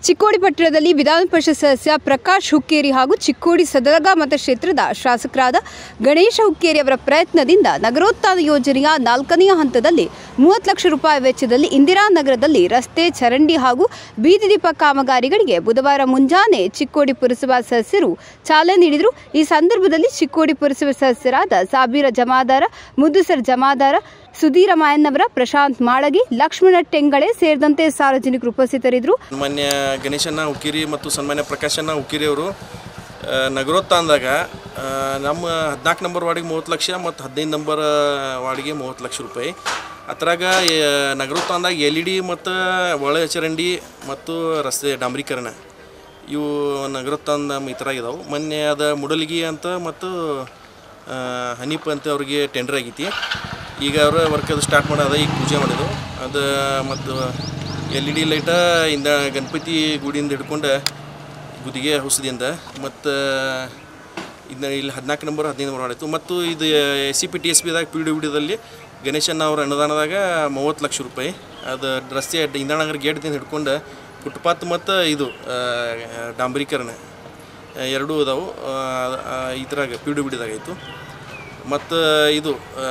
ಚಿಕ್ಕೋಡಿ ಪಟ್ಟಣದಲ್ಲಿ ವಿಧಾನ ಪರಿಷತ್ ಸದಸ್ಯ ಪ್ರಕಾಶ್ ಹುಕ್ಕೇರಿ ಹಾಗೂ ಚಿಕ್ಕೋಡಿ ಸದಲಗ ಮತಕ್ಷೇತ್ರದ ಶಾಸಕರಾದ ಗಣೇಶ ಹುಕ್ಕೇರಿ ಅವರ ಪ್ರಯತ್ನದಿಂದ ನಗರೋತ್ಥಾನ ಯೋಜನೆಯ ನಾಲ್ಕನೆಯ ಹಂತದಲ್ಲಿ ಮೂವತ್ತು ಲಕ್ಷ ರೂಪಾಯಿ ವೆಚ್ಚದಲ್ಲಿ ಇಂದಿರಾನಗರದಲ್ಲಿ ರಸ್ತೆ ಚರಂಡಿ ಹಾಗೂ ಬೀದಿ ದೀಪ ಕಾಮಗಾರಿಗಳಿಗೆ ಬುಧವಾರ ಮುಂಜಾನೆ ಚಿಕ್ಕೋಡಿ ಪುರಸಭಾ ಸದಸ್ಯರು ಚಾಲನೆ ನೀಡಿದರು ಈ ಸಂದರ್ಭದಲ್ಲಿ ಚಿಕ್ಕೋಡಿ ಪುರಸಭೆ ಸದಸ್ಯರಾದ ಸಾಬೀರ ಜಮಾದಾರ ಮುದ್ದುಸರ್ ಜಮಾದಾರ ಸುಧೀರ ಮಾಯನ್ನವರ ಪ್ರಶಾಂತ್ ಮಾಳಗಿ ಲಕ್ಷ್ಮಣ ಟೆಂಗಳೆ ಸೇರಿದಂತೆ ಸಾರ್ವಜನಿಕರು ಉಪಸ್ಥಿತರಿದ್ದರು ಸನ್ಮಾನ್ಯ ಗಣೇಶಣ್ಣ ಹುಕ್ಕಿರಿ ಮತ್ತು ಸನ್ಮಾನ್ಯ ಪ್ರಕಾಶಣ್ಣ ಹುಕ್ಕಿರಿ ಅವರು ಆ, ನಗರೋತ್ಥಾನದಾಗ ಆ, ನಮ್ಮ ಹದಿನಾಲ್ಕು ನಂಬರ್ ವಾರ್ಡಿಗೆ ಮೂವತ್ತು ಲಕ್ಷ ಮತ್ತು ಹದಿನೈದು ನಂಬರ್ ವಾರ್ಡಿಗೆ ಮೂವತ್ತು ಲಕ್ಷ ರೂಪಾಯಿ ಅದ್ರಾಗ ಆ, ನಗರೋತ್ಥಾನದಾಗ ಎಲ್ ಇ ಡಿ ಮತ್ತು ಒಳ ಚರಂಡಿ ಮತ್ತು ರಸ್ತೆ ಡಾಂಬರೀಕರಣ ಇವು ನಗರೋತ್ಥಾನದ ಈ ಥರ ಇದಾವೆ ಮೊನ್ನೆ ಅದ ಮುಡಲ್ಗಿ ಅಂತ ಮತ್ತು ಆ, ಹನೀಪ್ ಅಂತ ಅವ್ರಿಗೆ ಟೆಂಡರ್ ಆಗೈತಿ ಈಗ ಅವರು ವರ್ಕ್ ಅದು ಸ್ಟಾರ್ಟ್ ಮಾಡೋದ ಈಗ ಪೂಜೆ ಮಾಡಿದ್ರು ಅದು ಮತ್ತು ಎಲ್ ಇ ಡಿ ಲೈಟ ಇಂದ ಗಣಪತಿ ಗುಡಿಯಿಂದ ಹಿಡ್ಕೊಂಡು ಗುದಿಗೆ ಹೊಸದಿಂದ ಮತ್ತು ಇದನ್ನ ಇಲ್ಲಿ ಹದಿನಾಲ್ಕು ನಂಬರ್ ಹದಿನೈದು ನಂಬರ್ ಮಾಡಿತ್ತು ಮತ್ತು ಇದು S C P T S ಬಿದಾಗ ಪಿ ಡಿ ಬಿಡಿದಲ್ಲಿ ಗಣೇಶಣ್ಣ ಅವರ ಅನುದಾನದಾಗ ಮೂವತ್ತು ಲಕ್ಷ ರೂಪಾಯಿ ಅದು ರಸ್ತೆ ಇಂದಿರಾನಗರ ಗೇಟ್ದಿಂದ ಹಿಡ್ಕೊಂಡು ಫುಟ್ಪಾತ್ ಮತ್ತು ಇದು ಆ, ಡಾಂಬರೀಕರಣ ಆ, ಎರಡೂ ಅದಾವು ಆ, ಆ, ಇದ್ರಾಗ ಪಿ ಡಿ ಬಿಡಿದಾಗ ಆಯಿತು ಮತ್ತು ಇದು ಆ,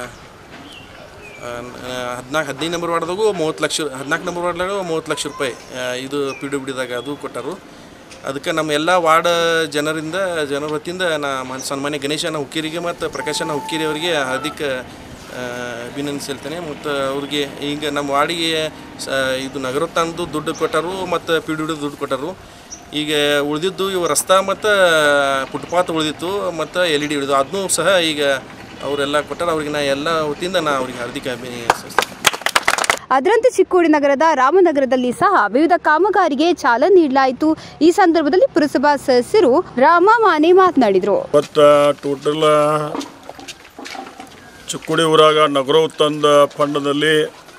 ಹದಿನಾಲ್ಕು ಹದಿನೈದು ನಂಬರ್ ವಾರ್ಡ್ದಾಗೂ ಮೂವತ್ತು ಲಕ್ಷ ಹದಿನಾಲ್ಕು ನಂಬರ್ ವಾರ್ಡ್ದಾಗ ಮೂವತ್ತು ಲಕ್ಷ ರೂಪಾಯಿ ಆ, ಇದು ಪಿ ಡಿ ಬಿಡಿದಾಗ ಅದು ಕೊಟ್ಟರು ಅದಕ್ಕೆ ನಮ್ಮ ಎಲ್ಲ ವಾರ್ಡ್ ಜನರಿಂದ ಜನರ ವತಿಯಿಂದ ನಾ ಮ- ಸನ್ಮಾನ್ಯ ಗಣೇಶನ ಹುಕ್ಕೇರಿಗೆ ಮತ್ತು ಪ್ರಕಾಶನ ಹುಕ್ಕೇರಿ ಅವರಿಗೆ ಹಾರ್ದಿಕ ಆ, ಅಭಿನಂದಿಸಿರ್ತೇನೆ ಮತ್ತು ಅವ್ರಿಗೆ ಈಗ ನಮ್ಮ ವಾರ್ಡಿಗೆ ಸ ಇದು ನಗರೋತ್ಥಾನದ್ದು ದುಡ್ಡು ಕೊಟ್ಟರು ಮತ್ತು ಪಿ ಡಿ ದುಡ್ಡು ಕೊಟ್ಟರು ಈಗ ಉಳಿದಿದ್ದು ಇವು ರಸ್ತಾ ಮತ್ತು ಫುಟ್ಪಾತ್ ಉಳಿದಿತ್ತು ಮತ್ತು ಎಲ್ ಇ ಡಿ ಉಳಿದು ಅದನ್ನೂ ಸಹ ಈಗ ಅವರೆಲ್ಲ ಕೊಟ್ಟಾರ ಅವ್ರಿಗೆ ನಾ ಎಲ್ಲ ವತಿಯಿಂದ ನಾ ಅವ್ರಿಗೆ ಹಾರ್ದಿಕ ಅಭಿನಯಿಸ್ತೇನೆ ಅದರಂತೆ ಚಿಕ್ಕೋಡಿ ನಗರದ ರಾಮನಗರದಲ್ಲಿ ಸಹ ವಿವಿಧ ಕಾಮಗಾರಿಗೆ ಚಾಲನೆ ನೀಡಲಾಯಿತು ಈ ಸಂದರ್ಭದಲ್ಲಿ ಪುರಸಭಾ ಸದಸ್ಯರು ರಾಮ ಮಾನೆ ಮಾತನಾಡಿದರು ಇವತ್ತು ಟೋಟಲ್ ಚಿಕ್ಕುಡಿ ಊರಾಗ ನಗರೋತ್ಥಾನದ ಫಂಡದಲ್ಲಿ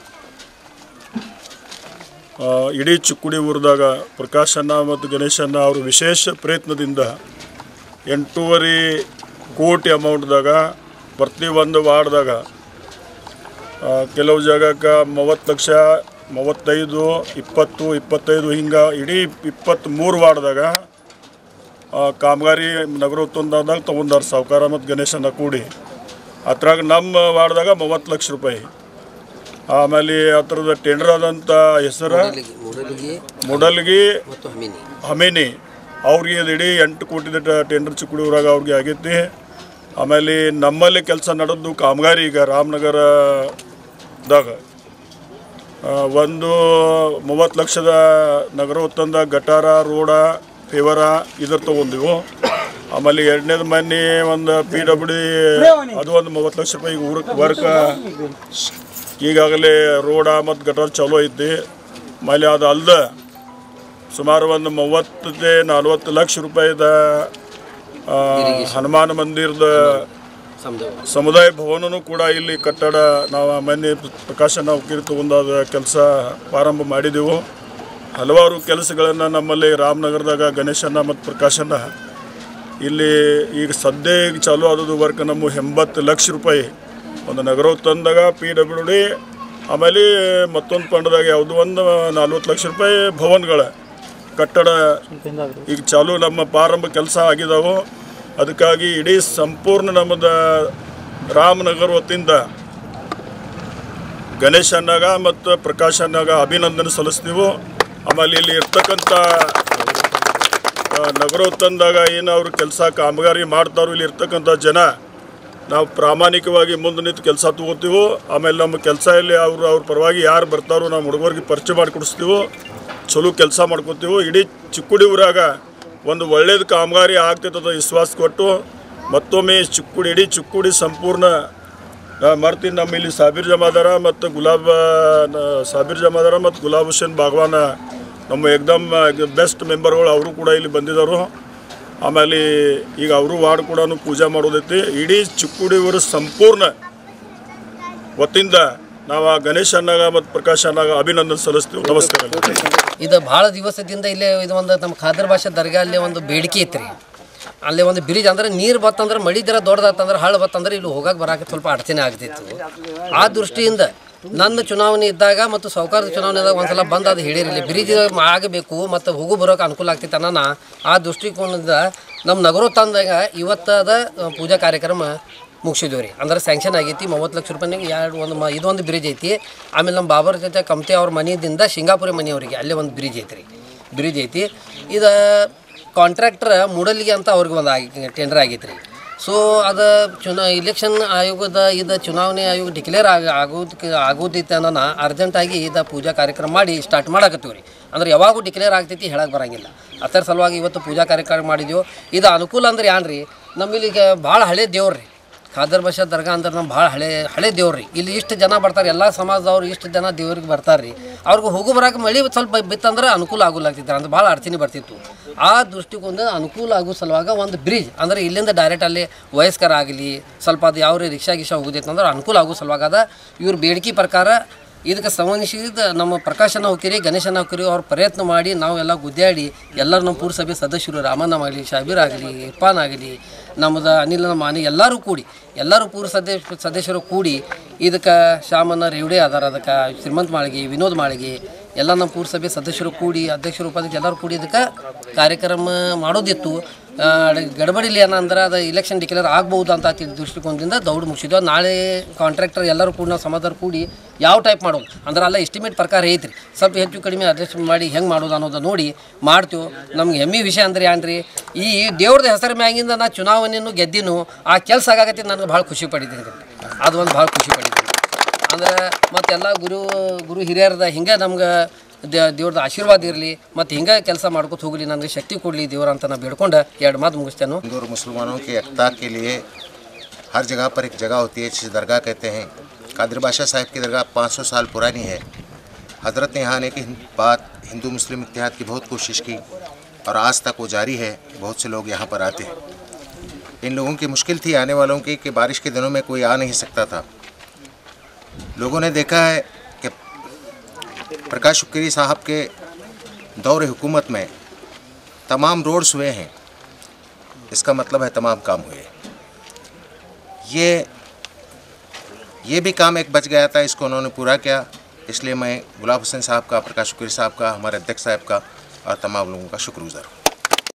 ಆ, ಇಡೀ ಚಿಕ್ಕುಡಿ ಊರದಾಗ ಪ್ರಕಾಶಣ್ಣ ಮತ್ತು ಗಣೇಶಣ್ಣ ಅವರು ವಿಶೇಷ ಪ್ರಯತ್ನದಿಂದ ಎಂಟೂವರೆ ಕೋಟಿ ಅಮೌಂಟ್ದಾಗ ಪ್ರತಿ ಒಂದು ವಾರ್ಡ್ದಾಗ ಆ, ಕೆಲವು ಜಾಗಕ್ಕೆ ಮೂವತ್ತು ಲಕ್ಷ ಮೂವತ್ತೈದು ಇಪ್ಪತ್ತು ಇಪ್ಪತ್ತೈದು ಹಿಂಗೆ ಇಡೀ ಇಪ್ಪತ್ತ್ಮೂರು ವಾರ್ಡ್ದಾಗ ಆ, ಕಾಮಗಾರಿ ನಗರೋತ್ಥಾನದಾಗ ತೊಗೊಂಡಾರ ಸಾವುಕಾರ ಮತ್ತು ಗಣೇಶನ ಕೂಡಿ ಅದ್ರಾಗ ನಮ್ಮ ವಾರ್ಡ್ದಾಗ ಮೂವತ್ತು ಲಕ್ಷ ರೂಪಾಯಿ ಆಮೇಲೆ ಅದ್ರದ ಟೆಂಡರ್ ಆದಂಥ ಹೆಸರು ಮೂಡಲಿಗೆ ಮುಡಲ್ಗಿ ಮತ್ತು ಹಮೀನಿ ಹಮೇನಿ ಅವ್ರಿಗೆ ಅದು ಇಡೀ ಎಂಟು ಕೋಟಿದ ಟೆಂಡರ್ ಚಿಕ್ಕುಡಿ ಊರಾಗ ಅವ್ರಿಗೆ ಆಗೈತಿ ಆಮೇಲೆ ನಮ್ಮಲ್ಲಿ ಕೆಲಸ ನಡೆದು ಕಾಮಗಾರಿ ಈಗ ರಾಮನಗರದಾಗ ಆ, ಒಂದು ಮೂವತ್ತು ಲಕ್ಷದ ನಗರೋತ್ಥಾನದ ಗಟಾರ ರೋಡ ಫೇವರ ಇದ್ರ ತೊಗೊಂಡಿವು ಆಮೇಲೆ ಎರಡನೇದು ಮನೆ ಒಂದು ಪಿ ಡಬ್ಲ್ಯೂ ಡಿ ಅದು ಒಂದು ಮೂವತ್ತು ಲಕ್ಷ ರೂಪಾಯಿ ಊರ ವರ್ಕ ಈಗಾಗಲೇ ರೋಡ ಮತ್ತು ಗಟಾರ ಚಲೋ ಐತಿ ಆಮೇಲೆ ಅದು ಅಲ್ದ ಸುಮಾರು ಒಂದು ಮೂವತ್ತದೇ ನಲ್ವತ್ತು ಲಕ್ಷ ರೂಪಾಯಿದ ಆ, ಹನುಮಾನ ಮಂದಿರದ ಸಮುದಾಯ ಸಮುದಾಯ ಭವನನೂ ಕೂಡ ಇಲ್ಲಿ ಕಟ್ಟಡ ನಾವು ಮೊನ್ನೆ ಪ್ರಕಾಶನ ಉಕ್ಕಿರಿ ತಗೊಂಡಾದ ಕೆಲಸ ಪ್ರಾರಂಭ ಮಾಡಿದೆವು ಹಲವಾರು ಕೆಲಸಗಳನ್ನು ನಮ್ಮಲ್ಲಿ ರಾಮನಗರದಾಗ ಗಣೇಶಣ್ಣ ಮತ್ತು ಪ್ರಕಾಶಣ್ಣ ಇಲ್ಲಿ ಈಗ ಸದ್ಯ ಈಗ ಚಾಲೂ ಆದದ್ದು ವರ್ಕ್ ನಮ್ಮ ಎಂಬತ್ತು ಲಕ್ಷ ರೂಪಾಯಿ ಒಂದು ನಗರೋತ್ಥಾನದಾಗ ಪಿ ಡಬ್ಲ್ಯೂ ಡಿ ಆಮೇಲೆ ಮತ್ತೊಂದು ಫಂಡ್ದಾಗ ಯಾವುದೋ ಒಂದು ನಲ್ವತ್ತು ಲಕ್ಷ ರೂಪಾಯಿ ಭವನಗಳ ಕಟ್ಟಡ ಈಗ ಚಾಲೂ ನಮ್ಮ ಪ್ರಾರಂಭ ಕೆಲಸ ಆಗಿದಾವು ಅದಕ್ಕಾಗಿ ಇಡೀ ಸಂಪೂರ್ಣ ನಮ್ಮದ ರಾಮನಗರ ವತಿಯಿಂದ ಗಣೇಶನ್ನಾಗ ಮತ್ತು ಪ್ರಕಾಶನ್ನಾಗ ಅಭಿನಂದನೆ ಸಲ್ಲಿಸ್ತೀವಿ ಆಮೇಲೆ ಇಲ್ಲಿ ಇರ್ತಕ್ಕಂಥ ಆ, ನಗರೋತ್ಥಾನದಾಗ ಏನು ಅವರು ಕೆಲಸ ಕಾಮಗಾರಿ ಮಾಡ್ತಾರೋ ಇಲ್ಲಿ ಇರ್ತಕ್ಕಂಥ ಜನ ನಾವು ಪ್ರಾಮಾಣಿಕವಾಗಿ ಮುಂದೆ ನಿಂತು ಕೆಲಸ ತಗೋತೀವೋ ಆಮೇಲೆ ನಮ್ಮ ಕೆಲಸ ಇಲ್ಲಿ ಅವರು ಅವ್ರ ಪರವಾಗಿ ಯಾರು ಬರ್ತಾರೋ ನಾವು ಹುಡುಗರಿಗೆ ಪರಿಚಯ ಮಾಡಿಕೊಡಿಸ್ತೀವೋ ಚಲೋ ಕೆಲಸ ಮಾಡ್ಕೊತೀವೋ ಇಡೀ ಚಿಕ್ಕುಡಿ ಊರಾಗ ಒಂದು ಒಳ್ಳೇದು ಕಾಮಗಾರಿ ಆಗ್ತೈತೆ ಅಂತ ವಿಶ್ವಾಸ ಕೊಟ್ಟು ಮತ್ತೊಮ್ಮೆ ಚಿಕ್ಕುಡಿ ಇಡೀ ಚಿಕ್ಕುಡಿ ಸಂಪೂರ್ಣ ನಾ ಮಾಡ್ತೀನಿ ನಮ್ಮ ಇಲ್ಲಿ ಸಾಬೀರ್ ಜಮಾದಾರ ಮತ್ತು ಗುಲಾಬ್ ನ- ಸಾಬೀರ್ ಜಮಾದಾರ ಮತ್ತು ಗುಲಾಬ್ ಹುಸೇನ್ ಬಾಗ್ವಾನ ನಮ್ಮ ಎಕ್ದಮ್ ಬೆಸ್ಟ್ ಮೆಂಬರ್ಗಳು ಅವರು ಕೂಡ ಇಲ್ಲಿ ಬಂದಿದ್ದರು ಆಮೇಲೆ ಈಗ ಅವರು ವಾರ್ಡ್ ಕೂಡ ಪೂಜೆ ಮಾಡೋದೈತಿ ಇಡೀ ಚಿಕ್ಕುಡಿ ಊರು ಸಂಪೂರ್ಣ ವತಿಯಿಂದ ನಾವು ಆ ಗಣೇಶ್ ಅಣ್ಣಾಗ ಮತ್ತು ಪ್ರಕಾಶ್ ಅಣ್ಣಾಗ ಅಭಿನಂದನೆ ಸಲ್ಲಿಸ್ತೀವಿ ನಮಸ್ಕಾರ ಇದು ಭಾಳ ದಿವಸದಿಂದ ಇಲ್ಲೇ ಇದು ಒಂದು ನಮ್ಮ ಖಾದರ್ ಭಾಷೆ ದರ್ಗಾ ಅಲ್ಲಿ ಒಂದು ಬೇಡಿಕೆ ಐತ್ರಿ ಅಲ್ಲಿ ಒಂದು ಬ್ರಿಡ್ಜ್ ಅಂದ್ರೆ ನೀರು ಬತ್ತಂದ್ರೆ ಮಳಿ ಜರ ದೊಡ್ಡದಾತಂದ್ರೆ ಹಳ್ಳ ಬತ್ತಂದ್ರೆ ಇಲ್ಲಿ ಹೋಗಕ್ಕೆ ಬರಾಕ ಸ್ವಲ್ಪ ಅಡಚಣೆ ಆಗ್ತಿತ್ತು ಆ ದೃಷ್ಟಿಯಿಂದ ನನ್ನ ಚುನಾವಣೆ ಇದ್ದಾಗ ಮತ್ತು ಸಾಹುಕಾರದ ಚುನಾವಣೆ ಇದ್ದಾಗ ಒಂದ್ಸಲ ಬಂದು ಅದು ಹೇಳಿರಲಿ ಬ್ರಿಡ್ಜ್ ಆಗಬೇಕು ಮತ್ತು ಹೋಗು ಬರೋಕೆ ಅನುಕೂಲ ಆಗ್ತೈತೆ ಅನ್ನೋಣ ಆ ದೃಷ್ಟಿಕೋನದಿಂದ ನಮ್ಮ ನಗರೋತ್ಥಾನದಾಗ ಇವತ್ತದ ಅ, ಪೂಜಾ ಕಾರ್ಯಕ್ರಮ ಮುಗಿಸಿದ್ವಿ ರೀ ಅಂದ್ರೆ ಸ್ಯಾಂಕ್ಷನ್ ಆಗೈತಿ ಮೂವತ್ತು ಲಕ್ಷ ರೂಪಾಯಿನಾಗ ಎರಡು ಒಂದು ಮ ಇದೊಂದು ಬ್ರಿಡ್ಜ್ ಐತಿ ಆಮೇಲೆ ನಮ್ಮ ಬಾಬರ್ ಜೊತೆ ಕಮ್ತೆ ಅವ್ರ ಮನೆಯಿಂದ ಶಿಂಗಾಪುರಿ ಮನೆಯವರಿಗೆ ಅಲ್ಲೇ ಒಂದು ಬ್ರಿಡ್ಜ್ ಐತಿ ರೀ ಬ್ರಿಡ್ಜ್ ಐತಿ ಇದು ಕಾಂಟ್ರಾಕ್ಟರ್ ಮೂಡಲಿಗೆ ಅಂತ ಅವ್ರಿಗೆ ಒಂದು ಆಗಿ ಟೆಂಡರ್ ಆಗೈತೆ ರೀ ಸೊ ಅದು ಚುನಾ ಇಲೆಕ್ಷನ್ ಆಯೋಗದ ಇದು ಚುನಾವಣೆ ಆಯೋಗ ಡಿಕ್ಲೇರ್ ಆಗ ಆಗೋದಕ್ಕೆ ಆಗೋದೈತೆ ಅನ್ನೋಣ ಅರ್ಜೆಂಟಾಗಿ ಇದು ಪೂಜಾ ಕಾರ್ಯಕ್ರಮ ಮಾಡಿ ಸ್ಟಾರ್ಟ್ ಮಾಡಕತ್ತೀವಿ ರೀ ಅಂದ್ರೆ ಯಾವಾಗೂ ಡಿಕ್ಲೇರ್ ಆಗ್ತೈತಿ ಹೇಳಕ್ಕೆ ಬರಂಗಿಲ್ಲ ಅದರ ಸಲುವಾಗಿ ಇವತ್ತು ಪೂಜಾ ಕಾರ್ಯಕ್ರಮ ಮಾಡಿದ್ವಿ ಇದು ಅನುಕೂಲ ಅಂದ್ರೆ ಏನ್ ರೀ ನಮ್ಮಲ್ಲಿ ಈಗ ಭಾಳ ಹಳೆ ದೇವ್ರು ರೀ ಖಾದರ್ ಬಷಾ ದರ್ಗಾ ಅಂದ್ರೆ ನಮ್ಮ ಭಾಳ ಹಳೆ ಹಳೆ ದೇವ್ರು ರೀ ಇಲ್ಲಿ ಇಷ್ಟು ಜನ ಬರ್ತಾರೆ ಎಲ್ಲ ಸಮಾಜದವ್ರು ಇಷ್ಟು ಜನ ದೇವ್ರಿಗೆ ಬರ್ತಾರೆ ರೀ ಅವ್ರಿಗೆ ಹೋಗು ಬರೋಕೆ ಮಳೆ ಸ್ವಲ್ಪ ಬಿತ್ತಂದ್ರೆ ಅನುಕೂಲ ಆಗೋಲಾಗ್ತಿತ್ತು ಅಂದ್ರೆ ಭಾಳ ಅಡಚಣೆ ಬರ್ತಿತ್ತು ಆ ದೃಷ್ಟಿಕೋನ ಅನುಕೂಲ ಆಗೋ ಸಲುವಾಗ ಒಂದು ಬ್ರಿಡ್ಜ್ ಅಂದರೆ ಇಲ್ಲಿಂದ ಡೈರೆಕ್ಟ್ ಅಲ್ಲಿ ವಯಸ್ಕರ ಆಗಲಿ ಸ್ವಲ್ಪ ಅದು ಯಾವ ರೀ ರಿಕ್ಷಾ ಗಿಕ್ಷಾ ಹೋಗುದೈತೆ ಅಂದ್ರೆ ಅನುಕೂಲ ಆಗೋ ಸಲುವಾಗ ಅದ ಇವ್ರ ಬೇಡಿಕೆ ಪ್ರಕಾರ ಇದಕ್ಕೆ ಸಂಬಂಧಿಸಿದ ನಮ್ಮ ಪ್ರಕಾಶನ ಹೋಗಿರಿ ಗಣೇಶನ ಹೋಗಿರಿ ಅವ್ರ ಪ್ರಯತ್ನ ಮಾಡಿ ನಾವೆಲ್ಲ ಗುದ್ದಾಡಿ ಎಲ್ಲರೂ ನಮ್ಮ ಪುರಸಭೆ ಸದಸ್ಯರು ರಾಮಣ್ಣ ಆಗಲಿ ಶಾಬೀರ್ ಆಗಲಿ ಇರ್ಫಾನ್ ಆಗಲಿ ನಮ್ಮದು ಅನಿಲ್ ಮಾನಿ ಎಲ್ಲರೂ ಕೂಡಿ ಎಲ್ಲರೂ ಪೂರ ಸದಸ್ಯ ಸದಸ್ಯರು ಕೂಡಿ ಇದಕ್ಕೆ ಶಾಮಣ್ಣ ರೇವಡೆ ಅದಾರ ಅದಕ್ಕೆ ಶ್ರೀಮಂತ್ ಮಾಳಿಗೆ ವಿನೋದ್ ಮಾಳಿಗೆ ಎಲ್ಲ ನಮ್ಮ ಪುರಸಭೆ ಸದಸ್ಯರು ಕೂಡಿ ಅಧ್ಯಕ್ಷರು ಉಪಾಧ್ಯಕ್ಷರು ಎಲ್ಲರೂ ಕೂಡಿ ಇದಕ್ಕೆ ಕಾರ್ಯಕ್ರಮ ಮಾಡೋದಿತ್ತು ಆ, ಗಡಬಡಿಲಿ ಏನಂದ್ರೆ ಅದು ಇಲೆಕ್ಷನ್ ಡಿಕ್ಲೇರ್ ಆಗ್ಬೋದು ಅಂತ ತಿಳ್ ದೃಷ್ಟಿಕೋನದಿಂದ ದೌಡ್ ಮುಗಿಸಿದ್ವು ನಾಳೆ ಕಾಂಟ್ರಾಕ್ಟರ್ ಎಲ್ಲರೂ ಕೂಡ ನಾವು ಸಮಾಧಾನ ಕೂಡಿ ಯಾವ ಟೈಪ್ ಮಾಡೋದು ಅಂದ್ರೆ ಅಲ್ಲ ಎಸ್ಟಿಮೇಟ್ ಪ್ರಕಾರ ಐತ್ರಿ ಸ್ವಲ್ಪ ಹೆಚ್ಚು ಕಡಿಮೆ ಅಡ್ಜಸ್ಟ್ ಮಾಡಿ ಹೆಂಗೆ ಮಾಡೋದು ಅನ್ನೋದು ನೋಡಿ ಮಾಡ್ತೀವಿ ನಮ್ಗೆ ಹೆಮ್ಮೆ ವಿಷಯ ಅಂದ್ರೆ ಏನ್ರಿ ಈ ದೇವ್ರದ ಹೆಸರು ಮ್ಯಾಗಿಂದ ನಾ ಚುನಾವಣೆಯನ್ನು ಗೆದ್ದಿನು ಆ ಕೆಲಸ ಆಗಾಕತ್ತಿ ನನಗೆ ಭಾಳ ಖುಷಿ ಪಡಿದ್ದೀನಿ ಅದು ಒಂದು ಭಾಳ ಖುಷಿ ಪಡಿದ್ದೀನಿ ಅಂದ್ರೆ ಮತ್ತೆಲ್ಲ ಗುರು ಗುರು ಹಿರಿಯರದ ಹಿಂಗೆ ನಮ್ಗೆ ದೇವ್ರದ್ದು ಆಶೀರ್ವಾದ ಇರಲಿ ಮತ್ತು ಹಿಂಗೆ ಕೆಲಸ ಮಾಡ್ಕೊತ ಹೋಗಲಿ ನನಗೆ ಶಕ್ತಿ ಕೊಡಲಿ ದೇವ್ರ ಅಂತ ನಾ ಬೇಡ್ಕೊಂಡು ಎರಡು ಮಾತು ಮುಗಿಸ್ತೇನೆ हिंदू और मुसलमानों की एकता के लिए हर जगह पर एक जगह होती है जिसे दरगाह कहते हैं कादिर बादशाह साहिब की दरगाह 500 साल पुरानी है हज़रत ने यहाँ आने की हिं- बात हिंदू मुस्लिम इत्तेहाद की बहुत कोशिश की और आज तक वो जारी है बहुत से लोग यहाँ पर आते हैं इन लोगों की मुश्किल थी आने वालों की कि बारिश के दिनों में कोई आ नहीं सकता था लोगों ने देखा है कि प्रकाश शुक्री साहब के दौर हुकूमत में तमाम रोड्स हुए हैं इसका मतलब है तमाम काम हुए ये ये भी काम एक बच गया था इसको उन्होंने पूरा किया इसलिए मैं गुलाब हुसैन साहब का प्रकाश शुक्री साहब का हमारे अध्यक्ष साहब का और तमाम लोगों का शुक्रगुजार हूँ